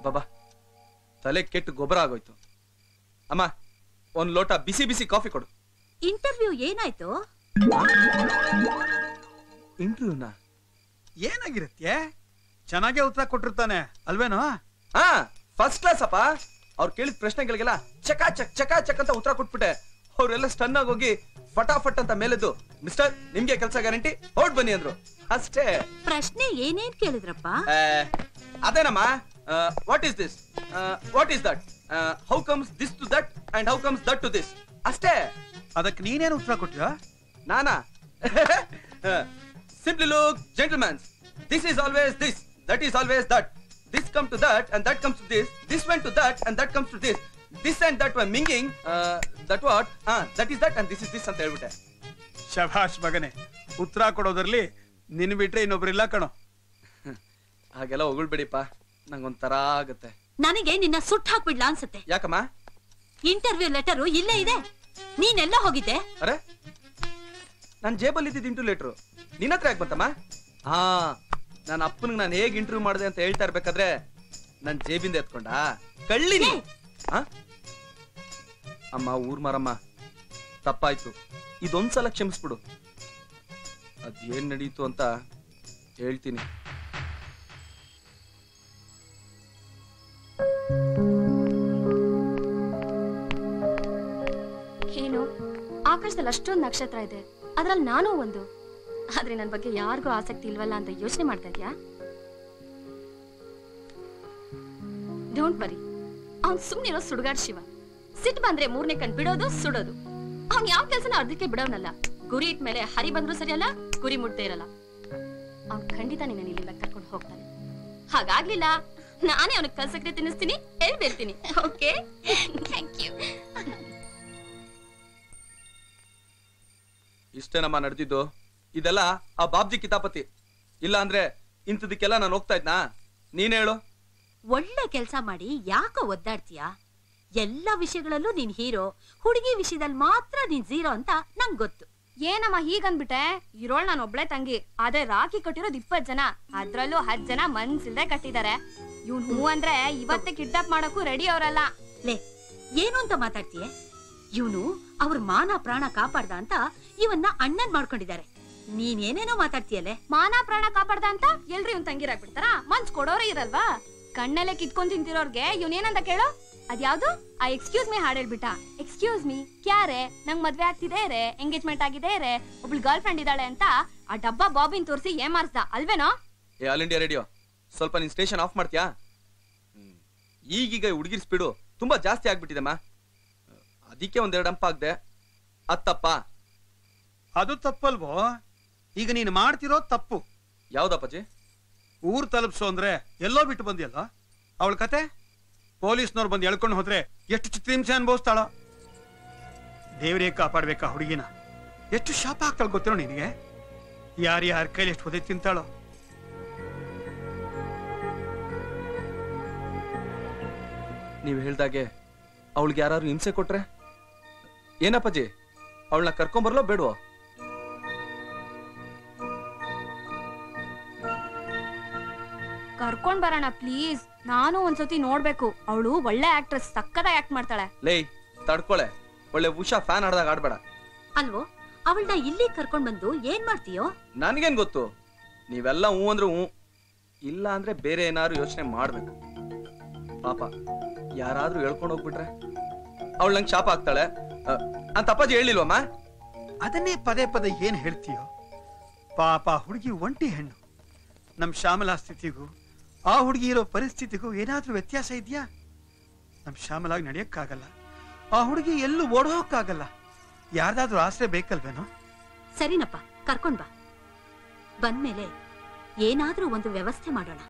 ಬಾಬಾ ತಲೆ ಕೆಟ್ಟು ಗೊಬ್ಬರ ಆಗೋಯ್ತು ಅಮ್ಮ ಒಂದ್ ಲೋಟ ಬಿಸಿ ಬಿಸಿ ಕಾಫಿ ಕೊಡು ಇಂಟರ್ವ್ಯೂ ಏನಾಯ್ತು ಇಂಟರ್ವ್ಯೂನಾ ಏನಾಗಿರುತ್ತೆ ಚೆನ್ನಾಗೇ ಉತ್ತರ ಕೊಟ್ಟಿರ್ತಾನೆ ಅಲ್ವೇನೋ ಹಾ ಫಸ್ಟ್ ಕ್ಲಾಸ್ ಅಪ್ಪ ಅವ್ರು ಕೇಳಿದ ಪ್ರಶ್ನೆಗಳಿಗೆಲ್ಲ ಚಕಾ ಚಕ್ ಚಕಾ ಚಕ್ ಅಂತ ಉತ್ತರ ಕೊಟ್ಬಿಟ್ಟೆ ಅವರೆಲ್ಲ ಸ್ಟನ್ ಆಗಿ ಹೋಗಿ ಫಟಾಫಟ್ ಅಂತ ಮೇಲೆದ್ದು ಮಿಸ್ಟರ್ ನಿಮ್ಗೆ ಕೆಲಸ ಗ್ಯಾರಂಟಿ ಹೊರಡ್ ಬನ್ನಿ ಅಂದ್ರು ಅಷ್ಟೇ ಪ್ರಶ್ನೆ ಏನೇನ್ ಕೇಳಿದ್ರಪ್ಪ ಆ, ಅದೇನಮ್ಮ what is this what is that how comes this to that and how comes that to this ಅಷ್ಟೇ ಅದಕ್ಕೆ ನೀನೇನು ಉತ್ತರ ಕೊಟ್ಟಿಯೋ ನಾನಾ simply look gentlemens this is always this that is always that this come to that and that comes to this this went to that and that comes to this this and that one mingling that what that is that and this is this ಅಂತ ಹೇಳ್ಬಿಟ್ಟೆ ಶಭಾಷ್ ಮಗನೇ ಉತ್ತರ ಕೊಡೋದ್ರಲ್ಲಿ ನಿನ್ ಬಿಟ್ರೆ ಇನ್ನೊಬ್ರಿಲ್ಲ ಕಣೋ ಹಾಗೆಲ್ಲ ಹೊಗಳ್ಬೇಡಿಪ್ಪ ನಂಗೊಂಥರ ಆಗತ್ತೆ ನನಗೆ ನಿನ್ನ ಸುಟ್ ಹಾಕ್ಬಿಡ್ಲಾ ಅನ್ಸುತ್ತೆ ಯಾಕಮ್ಮ ಇಂಟರ್ವ್ಯೂ ಲೆಟರು ಇಲ್ಲೇ ಇದೆ ನೀನೆಲ್ಲ ಹೋಗಿದ್ದೆ ಅರೆ ನನ್ ಜೇಬಲ್ಲಿ ಇದ್ದಿದ್ದು ಇಂಟು ಲೆಟ್ರು ನಿನ್ನ ಹತ್ರ ಯಾಕೆ ಬಂತಮ್ಮ ಹಾ ನನ್ನ ಅಪ್ಪನಿಗೆ ನಾನು ಹೇಗೆ ಇಂಟರ್ವ್ಯೂ ಮಾಡಿದೆ ಅಂತ ಹೇಳ್ತಾ ಇರ್ಬೇಕಾದ್ರೆ ನನ್ ಜೇಬಿಂದ ಎತ್ಕೊಂಡ ಕಳ್ಳಿ ನೀನು. ಆ? ಅಮ್ಮ ಊರ್ ಮಾರಮ್ಮ ತಪ್ಪಾಯ್ತು ಇದೊಂದ್ಸಲ ಕ್ಷಮಿಸ್ಬಿಡು ಅದೇನ್ ನಡೀತು ಅಂತ ಹೇಳ್ತೀನಿ ಏನು ಆಕಾಶದಲ್ಲಿ ಅಷ್ಟೊಂದು ನಕ್ಷತ್ರ ಇದೆ ಅದ್ರಲ್ಲಿ ನಾನು ಒಂದು ಆದ್ರೆ ನನ್ನ ಬಗ್ಗೆ ಯಾರಿಗೂ ಆಸಕ್ತಿ ಇಲ್ವಲ್ಲ ಅಂತ ಯೋಚನೆ ಮಾಡ್ತಾ ಇದ್ಯಾ ಡೋಂಟ್ ವರಿ ಅವ್ನ್ ಸುಮ್ನಿರೋ ಸುಡುಗಾಡ್ ಶಿವ ಸಿಟ್ ಬಂದ್ರೆ ಮೂರನೇ ಕಣ್ ಬಿಡೋದು ಸುಡೋದು ಅವ್ನ್ ಯಾವ ಕೆಲ್ಸನ ಅರ್ಧಕ್ಕೆ ಬಿಡೋನಲ್ಲ ಗುರಿ ಇಟ್ಮೇಲೆ ಹರಿ ಬಂದ್ರು ಸರಿಯಲ್ಲ ಗುರಿ ಮುಟ್ದೇ ಇರಲ್ಲ ಅವ್ನ್ ಖಂಡಿತ ನಿನ್ನ ಇಲ್ಲಿಂದ ಕರ್ಕೊಂಡು ಹೋಗ್ತಾನೆ ಹಾಗಾಗ್ಲಿಲ್ಲ ನಾನೇ ಅವನಿಗೆ ಕಲ್ಸಕ್ರೆ ತಿನ್ನಿಸ್ತೀನಿ ಹೇಳ್ಬಿಡ್ತೀನಿ ಓಕೆ ಥ್ಯಾಂಕ್ ಯು ಇಷ್ಟೇನಮ್ಮ ನಡೆದಿದ್ದು ಇದೆಲ್ಲ ಆ ಬಾಬ್ಜಿ ಕಿತಾಪತಿ ಇಲ್ಲ ಅಂದ್ರೆ ಇಂಥದಕ್ಕೆಲ್ಲ ನಾನು ಹೋಗ್ತಾ ಇದ್ನಾ ನೀನ್ ಹೇಳು ಒಳ್ಳೆ ಕೆಲ್ಸ ಮಾಡಿ ಯಾಕೋ ಒದ್ದಾಡ್ತೀಯಾ ಎಲ್ಲ ವಿಷಯಗಳಲ್ಲೂ ನೀನ್ ಹೀರೋ ಹುಡುಗಿ ವಿಷಯದಲ್ಲಿ ಮಾತ್ರ ನೀನ್ ಝೀರೋ ಅಂತ ನಂಗ್ ಗೊತ್ತು ಏನಮ್ಮ ಹೀಗಂದ್ಬಿಟ್ಟೆ ಇರೋಳ್ ನಾನು ಒಬ್ಳೆ ತಂಗಿ ಆದ್ರೆ ರಾಖಿ ಕಟ್ಟಿರೋದು ಇಪ್ಪತ್ ಜನ ಅದ್ರಲ್ಲೂ ಹತ್ ಜನ ಮನ್ಸಿಲ್ದೆ ಕಟ್ಟಿದ್ದಾರೆ ಇವ್ನ್ ಹೂ ಅಂದ್ರೆ ಇವತ್ತೇ ಕಿಡ್ನಾಪ್ ಮಾಡಕ್ಕೂ ರೆಡಿ ಅವರಲ್ಲ ಲೇ ಏನು ಅಂತ ಮಾತಾಡ್ತೀಯ ಇವನು ಅವ್ರ ಮಾನ ಪ್ರಾಣ ಕಾಪಾಡ್ದ ಅಂತ ಇವನ್ನ ಅಣ್ಣನ್ ಮಾಡ್ಕೊಂಡಿದ್ದಾರೆ ನೀನ್ ಏನೇನೋ ಮಾತಾಡ್ತೀಯಲ್ಲೇ ಮಾನ ಪ್ರಾಣ ಕಾಪಾಡ್ದ ಅಂತ ಎಲ್ರು ಇವ್ನ್ ತಂಗಿರಾಗ್ಬಿಡ್ತಾರ ಮನ್ಸ್ ಕೊಡೋರೇ ಇರಲ್ವಾ ಕಣ್ಣಲ್ಲೇ ಕಿತ್ಕೊಂಡ್ ತಿಂತಿರೋರ್ಗೆ ಇವ್ನೇನಂತ ಕೇಳೋ ಅದ್ಯಾವ್ದು ಆ ಎಕ್ಸ್ಕ್ಯೂಸ್ ಮೀ ಹಾಡ್ ಹೇಳ್ಬಿಟ್ಟ ಎಕ್ಸ್ಕ್ಯೂಸ್ ಮೀ ಕ್ಯಾರೆ ನಂಗ್ ಮದ್ವೆ ಆಗ್ತಿದೆ ರೇ ಎಂಗೇಜ್ಮೆಂಟ್ ಆಗಿದೆ ರೇ ಒಬ್ಳು ಗರ್ಲ್ ಫ್ರೆಂಡ್ ಇದ್ದಾಳೆ ಅಂತ ಆ ಡಬ್ಬಾ ಬಾಬಿನ್ ತೋರಿಸಿ ಏನ್ ಮಾರ್ಸ್ದ ಅಲ್ವೇನೋ ಏ ಆಲ್ ಇಂಡಿಯಾ ರೇಡಿಯೋ ಸ್ವಲ್ಪ ನಿನ್ ಸ್ಟೇಷನ್ ಆಫ್ ಮಾಡ್ತೀಯಾ ಹ್ಮ್. ಈಗೀಗ ಹುಡುಗಿರ್ ಸ್ಪೀಡು ತುಂಬಾ ಜಾಸ್ತಿ ಆಗ್ಬಿಟ್ಟಿದೆಮ್ಮ ಅದಕ್ಕೆ ಒಂದೆರಡು ಅಂಪ ಆಗ್ದೆ ಅತ್ತಪ್ಪ ಅದು ತಪ್ಪಲ್ವೋ ಈಗ ನೀನು ಮಾಡ್ತಿರೋ ತಪ್ಪು ಯಾವ್ದಪ್ಪಾಜಿ ಊರ್ ತಲುಪ್ಸು ಅಂದ್ರೆ ಎಲ್ಲೋ ಬಿಟ್ಟು ಬಂದಿಯಲ್ಲ ಅವಳ ಕತೆ ಪೊಲೀಸ್ನವ್ರು ಬಂದು ಎಳ್ಕೊಂಡು ಹೋದ್ರೆ ಎಷ್ಟು ಚಿತ್ರಹಿಂಸೆ ಅನುಭವಿಸ್ತಾಳೋ ದೇವರೇ ಕಾಪಾಡ್ಬೇಕಾ ಹುಡುಗಿನ ಎಷ್ಟು ಶಾಪ ಆಗ್ತಾಳ ಗೊತ್ತಿರೋ ನಿನಗೆ ಯಾರು ಯಾರ ಕೈಲಿ ಎಷ್ಟು ಒದೆ ತಿಂತಾಳೋ ನೀವ್ ಹೇಳ್ದಾಗೆ ಅವಳಿಗೆ ಯಾರು ಹಿಂಸೆ ಕೊಟ್ರೆ ಏನಪ್ಪಾಜಿ ಅವಳನ್ನ ಕರ್ಕೊಂಬರ್ಲೋ ಬೇಡವೋ ಕರ್ಕೊಂಡ್ ಬರೋಣ ಪ್ಲೀಸ್ ನಾನು ಒಂದ್ಸತಿ ನೋಡ್ಬೇಕು ಅವಳು ಒಳ್ಳೆ ಆಕ್ಟ್ರೆಸ್ ಸಕ್ಕದಾಗಿ ಆಕ್ಟ್ ಮಾಡ್ತಾಳೆ ಲೇ ತಡ್ಕೊಳೆ ಒಳ್ಳೆ ಉಷಾ ಫ್ಯಾನ್ ಆಡ್ದಾಗ ಆಡ್ಬೇಡ ಅಲ್ವೋ ಅವಳನ್ನ ಇಲ್ಲಿ ಕರ್ಕೊಂಡ್ ಬಂದು ಏನ್ ಮಾಡ್ತೀಯೋ ನನ್ಗೇನ್ ಗೊತ್ತು ನೀವೆಲ್ಲ ಹ್ಞೂ ಅಂದ್ರೆ ಹ್ಞೂ ಇಲ್ಲ ಅಂದ್ರೆ ಬೇರೆ ಏನಾದ್ರು ಯೋಚನೆ ಮಾಡ್ಬೇಕು ಪಾಪ ಯಾರಾದ್ರೂ ಹೇಳ್ಕೊಂಡು ಹೋಗ್ಬಿಟ್ರೆ ಅವಳು ನಂಗೆ ಶಾಪ ಆಗ್ತಾಳೆ ಅ, ಅಂತ ಅಪ್ಪಾಜಿ ಹೇಳಿಲ್ವಮ್ಮ ಅದನ್ನೇ ಪದೇ ಪದೇ ಏನ್ ಹೇಳ್ತೀಯೋ ಪಾಪ ಹುಡುಗಿ ಒಂಟಿ ಹೆಣ್ಣು ನಮ್ ಶ್ಯಾಮಲಾ ಸ್ಥಿತಿಗೂ ಆ ಹುಡುಗಿ ಇರೋ ಪರಿಸ್ಥಿತಿಗೂ ಏನಾದ್ರೂ ವ್ಯತ್ಯಾಸ ಇದೆಯಾ ನಮ್ ಶ್ಯಾಮಲಾಗಿ ನಡೆಯಕ್ಕಾಗಲ್ಲ ಆ ಹುಡುಗಿ ಎಲ್ಲೂ ಓಡೋಕ್ಕಾಗಲ್ಲ ಯಾರ್ದಾದ್ರೂ ಆಸರೆ ಬೇಕಲ್ವೇನೋ ಸರಿನಪ್ಪ ಕರ್ಕೊಂಡ್ ಬಾ ಬಂದ್ಮೇಲೆ ಏನಾದ್ರೂ ಒಂದು ವ್ಯವಸ್ಥೆ ಮಾಡೋಣ